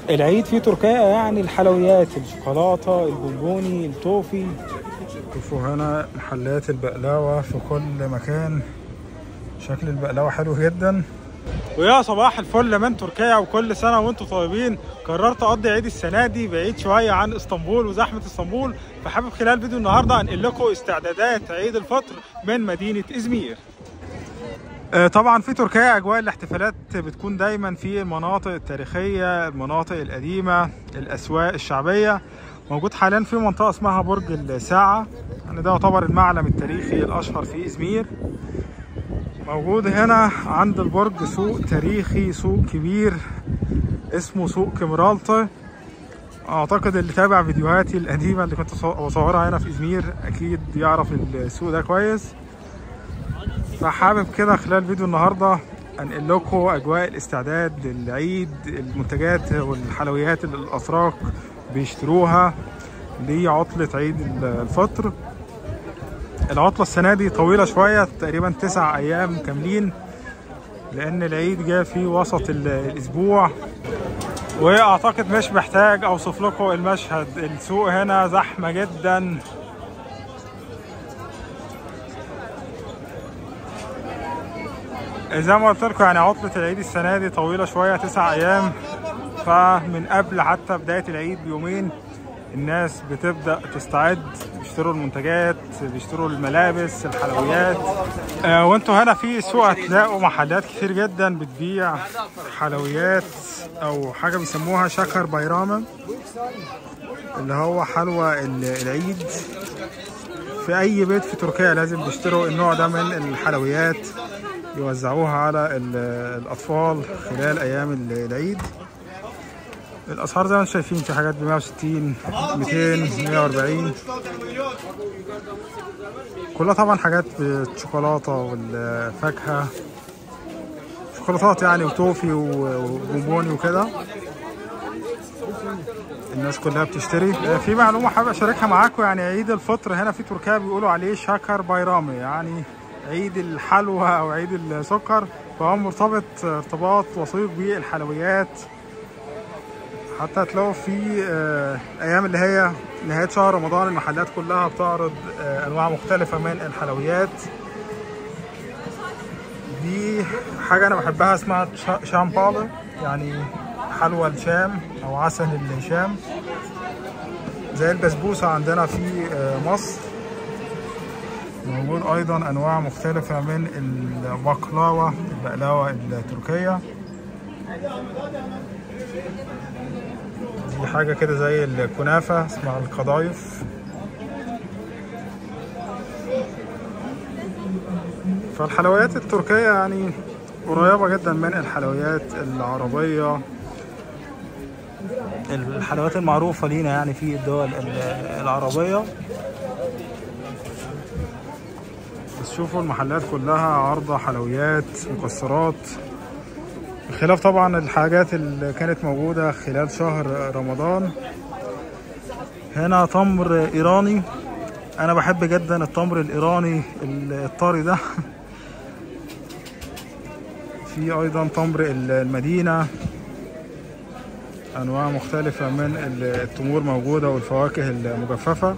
العيد في تركيا يعني الحلويات الشوكولاتة البونبوني التوفي شوفوا هنا محلات البقلاوة في كل مكان شكل البقلاوة حلو جدا ويا صباح الفل من تركيا وكل سنة وانتم طيبين قررت اقضي عيد السنة دي بعيد شوية عن اسطنبول وزحمة اسطنبول فحابب خلال فيديو النهاردة انقل لكم استعدادات عيد الفطر من مدينة ازمير آه، طبعا في تركيا اجواء الاحتفالات بتكون دايما في المناطق التاريخيه المناطق القديمه الاسواق الشعبيه موجود حاليا في منطقه اسمها برج الساعه يعني ده يعتبر المعلم التاريخي الاشهر في ازمير موجود هنا عند البرج سوق تاريخي سوق كبير اسمه سوق كمرالطة اعتقد اللي تابع فيديوهاتي القديمه اللي كنت بصورها هنا في ازمير اكيد يعرف السوق ده كويس فحابب كده خلال فيديو النهارده انقل لكم اجواء الاستعداد للعيد المنتجات والحلويات اللي الاتراك بيشتروها لعطلة عيد الفطر العطلة السنة دي طويلة شوية تقريبا تسع أيام كاملين لأن العيد جاء في وسط الأسبوع وأعتقد مش محتاج أوصف لكم المشهد السوق هنا زحمة جدا زي ما قلت لكم يعني عطلة العيد السنة دي طويلة شوية تسع أيام فمن قبل حتى بداية العيد بيومين الناس بتبدأ تستعد بيشتروا المنتجات بيشتروا الملابس الحلويات آه وانتوا هنا في السوق هتلاقوا محلات كتير جدا بتبيع حلويات او حاجة بيسموها شكر بيرامة اللي هو حلوى العيد في اي بيت في تركيا لازم بيشتروا النوع ده من الحلويات يوزعوها على الاطفال خلال ايام العيد الاسعار زي ما انتم شايفين في حاجات ب 160 200 140 كلها طبعا حاجات بالشوكولاته والفاكهه شوكولاتات يعني وتوفي وبونبوني وكده الناس كلها بتشتري في معلومه حابب اشاركها معاكم يعني عيد الفطر هنا في تركيا بيقولوا عليه شاكر بايرامي يعني عيد الحلوى او عيد السكر فهو مرتبط ارتباط وثيق بالحلويات حتى هتلاقوا في ايام اللي هي نهايه شهر رمضان المحلات كلها بتعرض انواع مختلفه من الحلويات دي حاجه انا بحبها اسمها شامبالة يعني حلوى الشام او عسل الشام زي البسبوسه عندنا في مصر موجود ايضا انواع مختلفه من البقلاوه البقلاوه التركيه دي حاجه كده زي الكنافه اسمها القضايف فالحلويات التركيه يعني قريبه جدا من الحلويات العربيه الحلويات المعروفه لينا يعني في الدول العربيه بس شوفوا المحلات كلها عارضة حلويات مكسرات بخلاف طبعا الحاجات اللي كانت موجودة خلال شهر رمضان هنا تمر ايراني انا بحب جدا التمر الايراني الطري ده في ايضا تمر المدينة انواع مختلفة من التمور موجودة والفواكه المجففة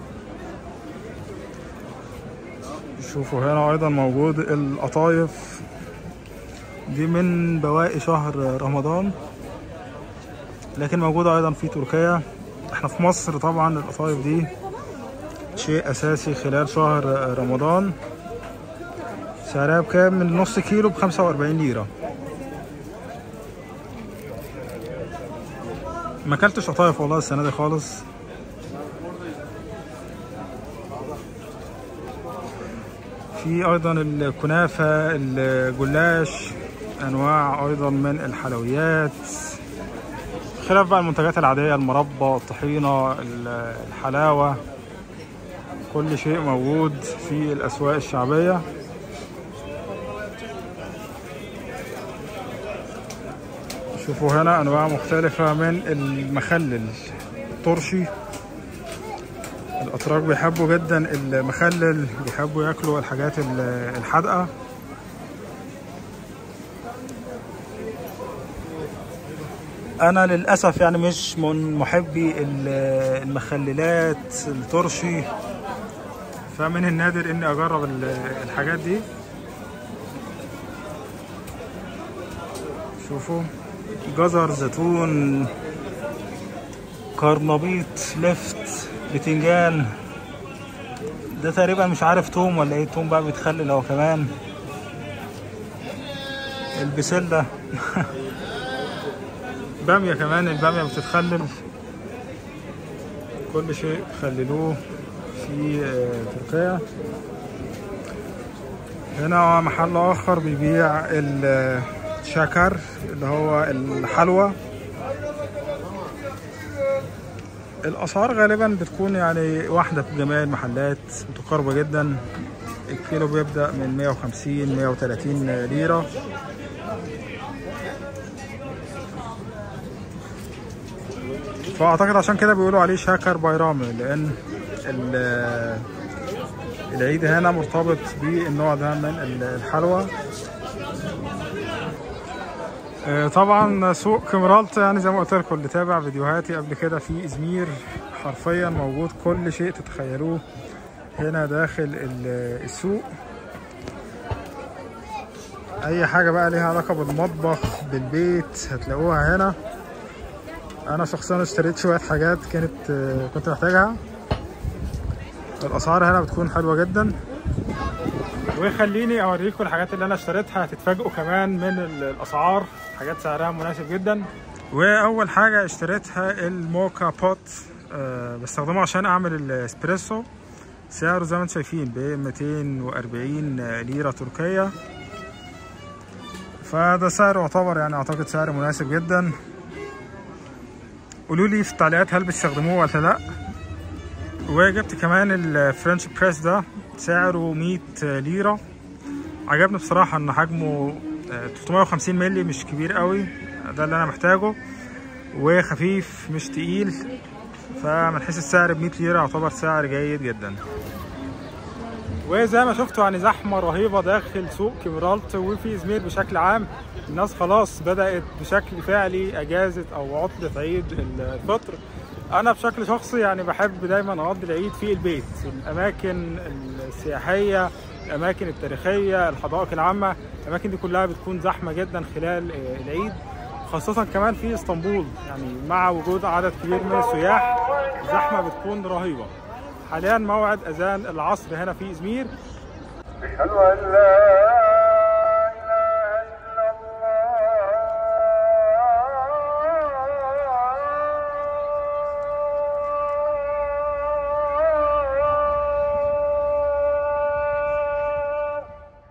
شوفوا هنا ايضا موجود القطايف دي من بواقي شهر رمضان لكن موجودة ايضا في تركيا احنا في مصر طبعا القطايف دي شيء اساسي خلال شهر رمضان سعرها بكام من نص كيلو بخمسة واربعين ليرة ما اكلتش قطايف والله السنة دي خالص في ايضا الكنافه الجلاش انواع ايضا من الحلويات خلاف بقى المنتجات العاديه المربى الطحينه الحلاوه كل شيء موجود في الاسواق الشعبيه شوفوا هنا انواع مختلفه من المخلل الترشي الاتراك بيحبوا جدا المخلل بيحبوا ياكلوا الحاجات الحادقه انا للاسف يعني مش من محبي ال- المخللات الترشي فمن النادر اني اجرب ال- الحاجات دي شوفوا جزر زيتون كرنبيط لفت بتنجان ده تقريبا مش عارف توم ولا ايه توم بقى بيتخلل هو كمان البسلة بامية كمان البامية بتتخلل كل شيء خللوه في آه، تركيا هنا محل آخر بيبيع الشكر اللي هو الحلوى الأسعار غالبا بتكون يعني واحدة في جميع المحلات متقاربة جدا الكيلو بيبدأ من 150 130 ليرة فأعتقد عشان كده بيقولوا عليه شاكر بايرامي لأن ال- العيد هنا مرتبط بالنوع ده من ال- الحلوى آه، طبعا سوق كمرالت يعني زي ما قلت لكم اللي تابع فيديوهاتي قبل كده في ازمير حرفيا موجود كل شيء تتخيلوه هنا داخل ال- السوق اي حاجه بقى ليها علاقه بالمطبخ بالبيت هتلاقوها هنا انا شخصيا اشتريت شويه حاجات كانت آه، كنت محتاجها الاسعار هنا بتكون حلوه جدا وخليني اوريكم الحاجات اللي انا اشتريتها هتتفاجئوا كمان من ال- الاسعار حاجات سعرها مناسب جدا واول حاجه اشتريتها الموكا بوت أه بستخدمه عشان اعمل الاسبريسو سعره زي ما انتم شايفين ب 240 ليره تركيه فده سعر يعتبر يعني اعتقد سعر مناسب جدا قولوا لي في التعليقات هل بتستخدموه ولا لا وجبت كمان الفرنش بريس ده سعره 100 ليرة عجبني بصراحة ان حجمه آه، 350 مللي مش كبير قوي ده اللي انا محتاجه وخفيف مش تقيل فمن حيث السعر ب 100 ليرة يعتبر سعر جيد جدا وزي ما شفتوا يعني زحمة رهيبة داخل سوق كيمرالت وفي ازمير بشكل عام الناس خلاص بدأت بشكل فعلي اجازة او عطلة عيد الفطر انا بشكل شخصي يعني بحب دايما اقضي العيد في البيت الاماكن السياحيه الاماكن التاريخيه الحدائق العامه الاماكن دي كلها بتكون زحمه جدا خلال آه، العيد خاصة كمان في اسطنبول يعني مع وجود عدد كبير من السياح الزحمة بتكون رهيبة حاليا موعد اذان العصر هنا في ازمير أشهد أن لا إله إلا الله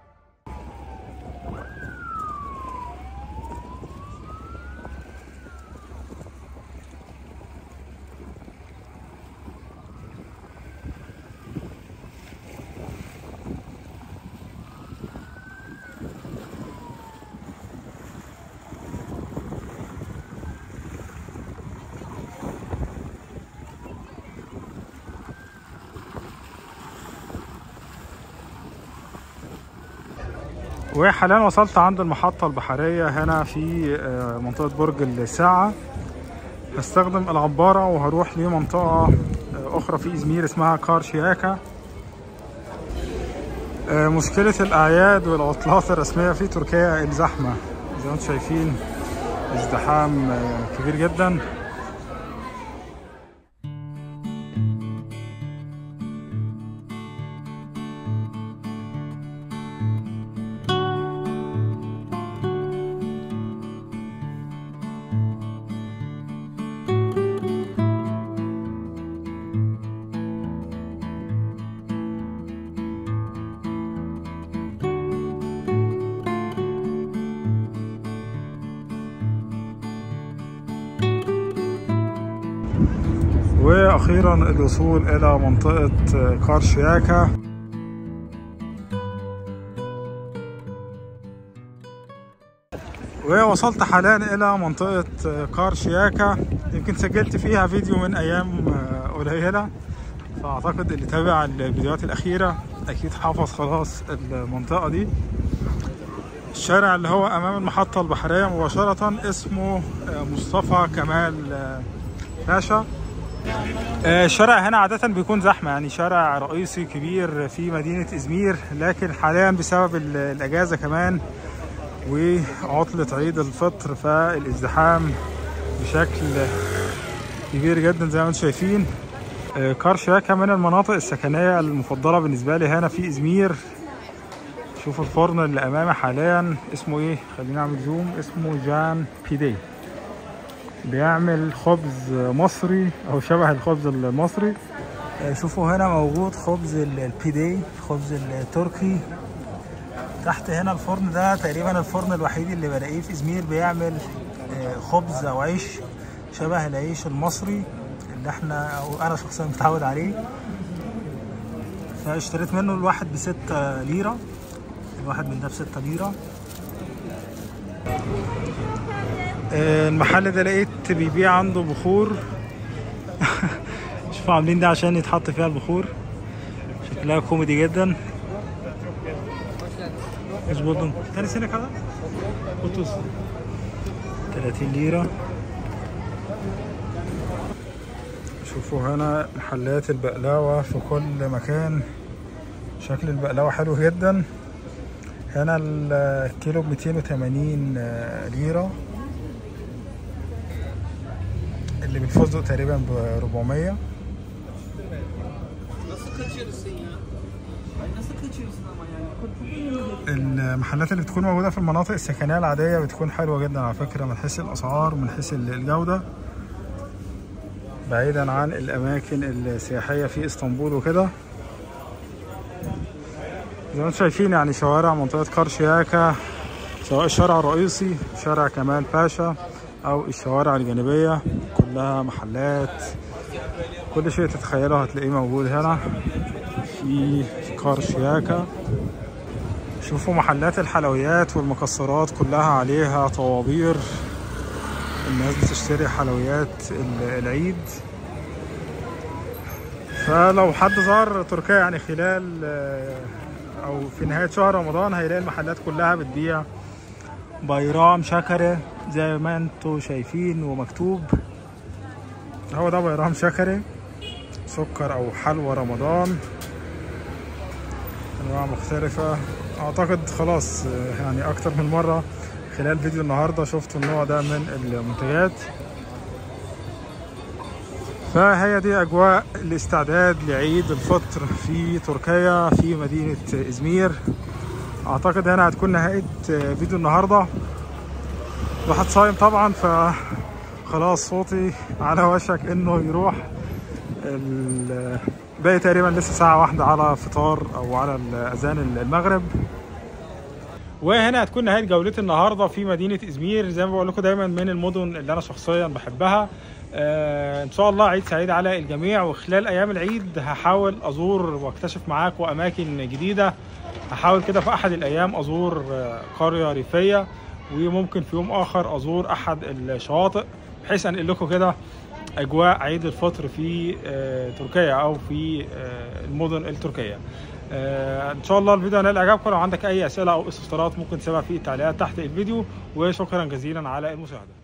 وحاليا وصلت عند المحطة البحرية هنا في آه، منطقة برج الساعة هستخدم العبارة وهروح لمنطقة آه، أخرى في إزمير اسمها كارشياكا آه، مشكلة الأعياد والعطلات الرسمية في تركيا الزحمة زي ما انتم شايفين ازدحام آه، كبير جدا واخيرا الوصول الى منطقه كارشياكا ووصلت حاليا الى منطقه كارشياكا يمكن سجلت فيها فيديو من ايام قليله فاعتقد اللي تابع الفيديوهات الاخيره اكيد حافظ خلاص المنطقه دي الشارع اللي هو امام المحطه البحريه مباشره اسمه آه، مصطفى كمال آه، باشا آه، الشارع هنا عادة بيكون زحمة يعني شارع رئيسي كبير في مدينة إزمير لكن حاليا بسبب ال- الأجازة كمان وعطلة عيد الفطر فالازدحام بشكل كبير جدا زي ما انتم شايفين آه، كارشاكا من المناطق السكنية المفضلة بالنسبة لي هنا في إزمير شوفوا الفرن اللي أمامي حاليا اسمه إيه خلينا نعمل زوم اسمه جان بيدي بيعمل خبز مصري او شبه الخبز المصري آه، شوفوا هنا موجود خبز ال- البيدي الخبز التركي تحت هنا الفرن ده تقريبا الفرن الوحيد اللي بلاقيه في ازمير بيعمل آه، خبز او عيش شبه العيش المصري اللي احنا او انا شخصيا متعود عليه فاشتريت منه الواحد بستة ليرة الواحد من ده بستة ليرة آه، المحل ده لقيت بيبيع عنده بخور شوفوا عاملين ده عشان يتحط فيها البخور شكلها كوميدي جدا اظبطهم تاني سنة كده قطوس 30 ليرة شوفوا هنا محلات البقلاوة في كل مكان شكل البقلاوة حلو جدا هنا الكيلو ب 280 ليرة اللي بالفستق تقريبا ب 400 المحلات اللي بتكون موجودة في المناطق السكنية العادية بتكون حلوة جدا على فكرة من حيث الأسعار ومن حيث الجودة بعيدا عن الأماكن السياحية في اسطنبول وكده زي ما انتم شايفين يعني شوارع منطقة كارشياكا سواء الشارع الرئيسي شارع كمال باشا أو الشوارع الجانبية كلها محلات كل شيء تتخيله هتلاقيه موجود هنا في كارشياكا شوفوا محلات الحلويات والمكسرات كلها عليها طوابير الناس بتشتري حلويات ال- العيد فلو حد زار تركيا يعني خلال آه، او في نهاية شهر رمضان هيلاقي المحلات كلها بتبيع بيرام شكرة زي ما انتوا شايفين ومكتوب هو ده بيرام شكرة سكر او حلوى رمضان انواع مختلفة اعتقد خلاص آه، يعني اكتر من مرة خلال فيديو النهاردة شفتوا النوع ده من المنتجات فهي دي اجواء الاستعداد لعيد الفطر في تركيا في مدينة ازمير اعتقد هنا هتكون نهاية آه، فيديو النهاردة الواحد صايم طبعا ف خلاص صوتي على وشك انه يروح ال- باقي تقريبا لسه ساعة واحدة على فطار او على اذان المغرب وهنا هتكون نهايه جولتي النهارده في مدينه ازمير زي ما بقول لكم دايما من المدن اللي انا شخصيا بحبها آه ان شاء الله عيد سعيد على الجميع وخلال ايام العيد هحاول ازور واكتشف معاكم اماكن جديده هحاول كده في احد الايام ازور آه، قريه ريفيه وممكن في يوم اخر ازور احد الشواطئ بحيث انقل لكم كده اجواء عيد الفطر في آه، تركيا او في آه، المدن التركيه آه، ان شاء الله الفيديو هنال اعجابكم لو عندك اي اسئله او استفسارات ممكن تسيبها في التعليقات تحت الفيديو وشكرا جزيلا على المشاهده